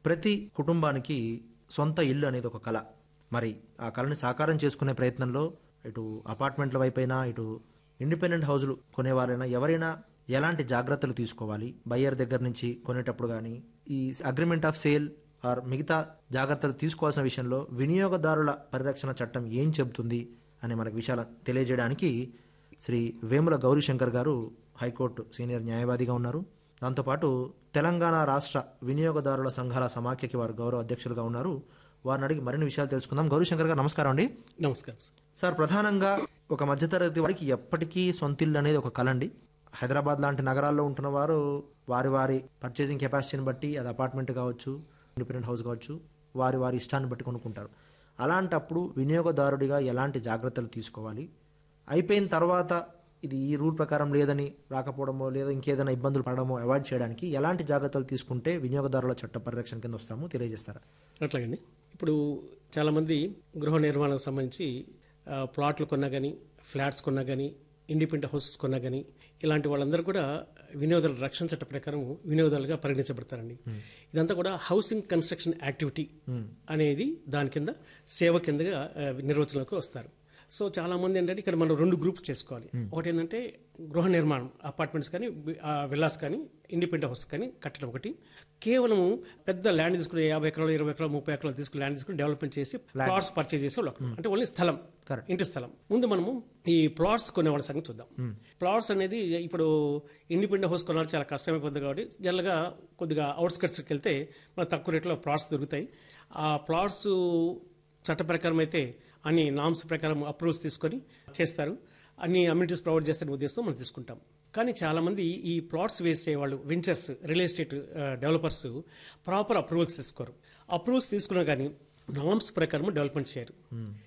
ప్రతి కుటుంబానికి సొంత ఇల్లు అనేది ఒక కళ మరి ఆ కళని సాకారం చేసుకునే ప్రయత్నంలో ఇటు అపార్ట్మెంట్ల వైపైనా ఇటు ఇండిపెండెంట్ హౌజులు కొనేవారైనా ఎవరైనా ఎలాంటి జాగ్రత్తలు తీసుకోవాలి బయ్యర్ దగ్గర నుంచి కొనేటప్పుడు కానీ ఈ అగ్రిమెంట్ ఆఫ్ సేల్ ఆర్ మిగతా జాగ్రత్తలు తీసుకోవాల్సిన విషయంలో వినియోగదారుల పరిరక్షణ చట్టం ఏం చెబుతుంది అనే మనకు విషయాలు తెలియజేయడానికి శ్రీ వేముల గౌరీశంకర్ గారు హైకోర్టు సీనియర్ న్యాయవాదిగా ఉన్నారు దాంతోపాటు తెలంగాణ రాష్ట్ర వినియోగదారుల సంఘాల సమాఖ్యకి వారు గౌరవ అధ్యక్షులుగా ఉన్నారు వారిని అడిగి మరిన్ని విషయాలు తెలుసుకుందాం గౌరీశంకర్ గారు నమస్కారం అండి నమస్కారం సార్ సార్ ప్రధానంగా ఒక మధ్యతరగతి వారికి ఎప్పటికీ సొంతిల్లు అనేది ఒక కళ అండి హైదరాబాద్ లాంటి నగరాల్లో ఉంటున్న వారు వారి వారి పర్చేసింగ్ కెపాసిటీని బట్టి అది అపార్ట్మెంట్ కావచ్చు ఇండిపెండెంట్ హౌస్ కావచ్చు వారి వారి ఇష్టాన్ని బట్టి కొనుక్కుంటారు అలాంటప్పుడు వినియోగదారుడిగా ఎలాంటి జాగ్రత్తలు తీసుకోవాలి అయిపోయిన తర్వాత ఇది ఈ రూల్ ప్రకారం లేదని రాకపోవడమో లేదా ఇంకేదైనా ఇబ్బందులు పడడమో అవాయిడ్ చేయడానికి ఎలాంటి జాగ్రత్తలు తీసుకుంటే వినియోగదారుల చట్ట పరిరక్షణ కింద వస్తామో తెలియజేస్తారా అట్లాగండి ఇప్పుడు చాలామంది గృహ నిర్మాణం సంబంధించి ఆ, ప్లాట్లు కొన్నా కానీ ఫ్లాట్స్ కొన్నా కానీ ఇండిపెండెంట్ హౌసెస్ కొన్నా కానీ ఇలాంటి వాళ్ళందరూ కూడా వినియోగదారుల రక్షణ చట్ట ప్రకారం వినియోగదారులుగా పరిగణించబడతారండి ఇదంతా కూడా హౌసింగ్ కన్స్ట్రక్షన్ యాక్టివిటీ అనేది దాని కింద సేవ కిందగా ఆ, నిర్వచనంలోకి వస్తారు సో చాలా మంది ఏంటంటే ఇక్కడ మనం రెండు గ్రూప్స్ చేసుకోవాలి ఒకటి ఏంటంటే గృహ నిర్మాణం అపార్ట్మెంట్స్ కానీ విల్లాస్ కానీ ఇండిపెండెంట్ హౌస్ కానీ కట్టడం ఒకటి కేవలం పెద్ద ల్యాండ్ తీసుకుని యాభై ఎకరాలు ఇరవై ఎకరాలు ముప్పై ఎకరాలు తీసుకుని ల్యాండ్ తీసుకుని డెవలప్మెంట్ చేసి ప్లాట్స్ పర్చేజ్ చేసే వాళ్ళు ఒకరు. అంటే ఓన్లీ స్థలం ఇంటి స్థలం ముందు మనము ఈ ప్లాట్స్ కొనేవాళ్ళ సంగతి చూద్దాం ప్లాట్స్ అనేది ఇప్పుడు ఇండిపెండెంట్ హౌస్ కొనాలి చాలా కష్టమైపోతుంది కాబట్టి జనరల్గా కొద్దిగా అవుట్స్కట్స్కి వెళ్తే మనకు తక్కువ రేట్లో ప్లాట్స్ దొరుకుతాయి ఆ ప్లాట్స్ చట్ట ప్రకారం అయితే అన్ని నామ్స్ ప్రకారం అప్రూవ్స్ తీసుకొని చేస్తారు అన్ని అమ్యూనిటీస్ ప్రొవైడ్ చేస్తున్న ఉద్దేశంతో మనం తీసుకుంటాం కానీ చాలా మంది ఈ ప్లాట్స్ వేసే వాళ్ళు ventures real estate developers proper approvals తీసుకోరు అప్రూవల్స్ తీసుకున్నా కానీ నామ్స్ ప్రకారం డెవలప్మెంట్ చేయరు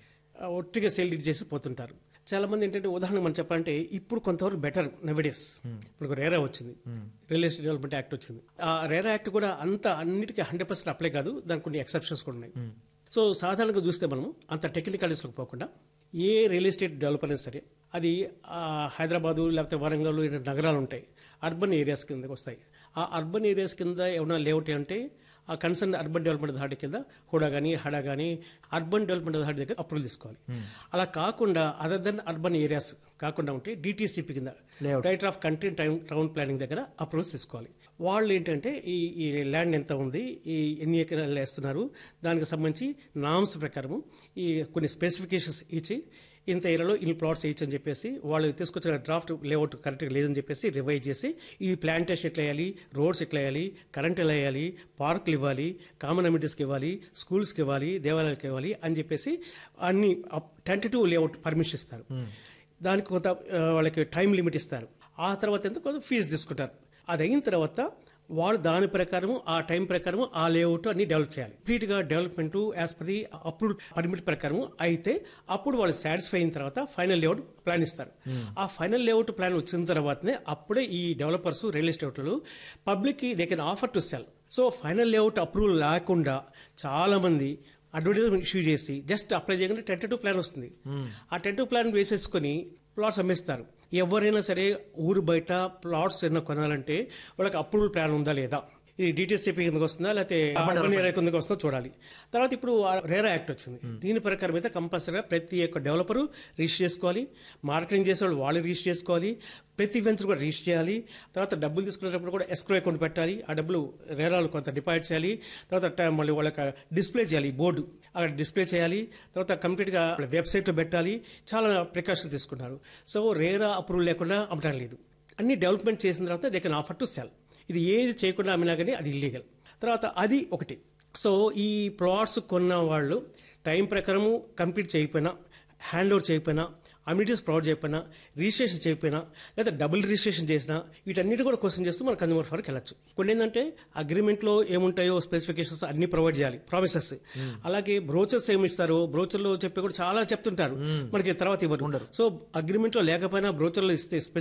ఆ, ఒట్టిగా సేల్ డీడ్ చేసి పోతుంటారు చాలా మంది ఏంటంటే ఉదాహరణ మనం చెప్పాలంటే ఇప్పుడు కొంతవరకు బెటర్ నెవడేస్ ఇప్పుడు ఒక రేరా వచ్చింది రియల్ ఎస్టేట్ డెవలప్మెంట్ యాక్ట్ వచ్చింది ఆ రేరా యాక్ట్ కూడా అంత అన్నిటికీ హండ్రెడ్ పర్సెంట్ అప్లై కాదు దానికి కొన్ని ఎక్సెప్షన్స్ కూడా ఉన్నాయి సో సాధారణంగా చూస్తే మనం అంత టెక్నికాలిటీస్లోకి పోకుండా ఏ రియల్ ఎస్టేట్ డెవలపర్ అయినా సరే అది ఆ, హైదరాబాదు లేకపోతే వరంగల్ ఇలాంటి నగరాలు ఉంటాయి అర్బన్ ఏరియాస్ కిందకి వస్తాయి ఆ అర్బన్ ఏరియాస్ కింద ఏమైనా లేఅవుట్ అంటే ఆ కన్సర్న్ అర్బన్ డెవలప్మెంట్ అథారిటీ కింద హుడా కానీ హడా కానీ అర్బన్ డెవలప్మెంట్ అథారిటీ దగ్గర అప్రూవల్ తీసుకోవాలి అలా కాకుండా అదర్ దెన్ అర్బన్ ఏరియాస్ కాకుండా ఉంటే డిటీసీపీ కింద writer of country town town planning దగ్గర అప్రూవల్స్ తీసుకోవాలి వాళ్ళు ఏంటంటే ఈ ఈ ల్యాండ్ ఎంత ఉంది ఈ ఎన్ని ఎకరాలు వేస్తున్నారు దానికి సంబంధించి నామ్స్ ప్రకారము ఈ కొన్ని స్పెసిఫికేషన్స్ ఇచ్చి ఇంత ఏరియాలో ఇన్ని ప్లాట్స్ వేయచ్చు అని చెప్పేసి వాళ్ళు తీసుకొచ్చిన డ్రాఫ్ట్ లేఅవుట్ కరెక్ట్గా లేదని చెప్పేసి రివైజ్ చేసి ఈ ప్లాంటేషన్ ఎట్లా వేయాలి రోడ్స్ ఎట్లా వేయాలి కరెంట్ ఎలా వేయాలి పార్కులు ఇవ్వాలి కామన్ అమ్యూనిటీస్కి ఇవ్వాలి స్కూల్స్కి ఇవ్వాలి దేవాలయాలకు ఇవ్వాలి అని చెప్పేసి అన్ని టెంటేటివ్ లేఅవుట్ పర్మిషన్ ఇస్తారు దానికి కొంత ఆ, వాళ్ళకి టైం లిమిట్ ఇస్తారు ఆ తర్వాత ఎంత కొంత ఫీజు తీసుకుంటారు అది అయిన తర్వాత వాళ్ళు దాని ప్రకారం ఆ టైం ప్రకారం ఆ లేఅవుట్ అన్ని డెవలప్ చేయాలి కంప్లీట్ గా development as per the approve permit ప్రకారం అయితే అప్పుడు వాళ్ళు సాటిస్ఫై అయిన తర్వాత ఫైనల్ లేఅవుట్ ప్లాన్ ఇస్తారు ఆ ఫైనల్ లేఅవుట్ ప్లాన్ వచ్చిన తర్వాతనే అప్పుడే ఈ డెవలపర్స్ రియల్ ఎస్టేట్లు పబ్లిక్ కి they can offer to sell so final layout approval లేకుండా చాలా మంది అడ్వర్టైజ్మెంట్ ఇష్యూ చేసి జస్ట్ అప్లై చేయకుండా టెంటేటివ్ ప్లాన్ వస్తుంది ఆ టెంటేటివ్ ప్లాన్ వేసేసుకొని ప్లాట్స్ అమ్మేస్తారు ఎవరైనా సరే ఊరు బయట ప్లాట్స్ ఏమైనా కొనాలంటే వాళ్ళకి అప్రూవల్ ప్లాన్ ఉందా లేదా ఇది డిటిసిపి కిందకి వస్తుందా లేకపోతే అర్బన్ ఏరియా కిందకి వస్తుందో చూడాలి తర్వాత ఇప్పుడు ఆ రేరా యాక్ట్ వచ్చింది దీని ప్రకారం అయితే కంపల్సరీగా ప్రతి ఒక్క డెవలపరు రిజిస్టర్ చేసుకోవాలి మార్కెటింగ్ చేసేవాళ్ళు వాళ్ళు రిజిస్టర్ చేసుకోవాలి ప్రతి వెంచర్ కూడా రిజిస్టర్ చేయాలి తర్వాత డబ్బులు తీసుకునేటప్పుడు కూడా ఎస్క్రో అకౌంట్ పెట్టాలి ఆ డబ్బులు రేరాలు కొంత డిపాజిట్ చేయాలి తర్వాత ట- మళ్ళీ వాళ్ళకి డిస్ప్లే చేయాలి బోర్డు అక్కడ డిస్ప్లే చేయాలి తర్వాత కంప్లీట్ గా వెబ్సైట్ లో పెట్టాలి చాలా ప్రికాషన్స్ తీసుకున్నారు సో రేరా అప్రూవల్ లేకుండా అమ్మటం లేదు అన్ని డెవలప్మెంట్ చేసిన తర్వాత they can offer to sell ఇది ఏది చేయకుండా అమ్మినా కానీ అది ఇల్లీగల్ తర్వాత అది ఒకటి సో ఈ ప్లాట్స్ కొన్న వాళ్ళు టైం ప్రకారము కంప్లీట్ చేయకపోయినా హ్యాండ్ ఓవర్ చేయకపోయినా అమ్యూనిటీస్ ప్రొవైడ్ చేయకపోయినా రిజిస్ట్రేషన్ చేయకపోయినా లేదా డబుల్ రిజిస్ట్రేషన్ చేసినా వీటన్నిటి కూడా క్వశ్చన్ చేస్తూ మనం కన్జ్యూమర్ ఫర్కి వెళ్ళచ్చు కొన్ని ఏంటంటే అగ్రిమెంట్ లో ఏముంటాయో స్పెసిఫికేషన్స్ అన్ని ప్రొవైడ్ చేయాలి ప్రామిసెస్ అలాగే బ్రోచర్స్ ఏమి ఇస్తారు బ్రోచర్ లో చెప్పి కూడా చాలా చెప్తుంటారు మనకి తర్వాత ఇవ్వరు సో అగ్రిమెంట్ లో లేకపోయినా బ్రోచర్ లో ఇస్తే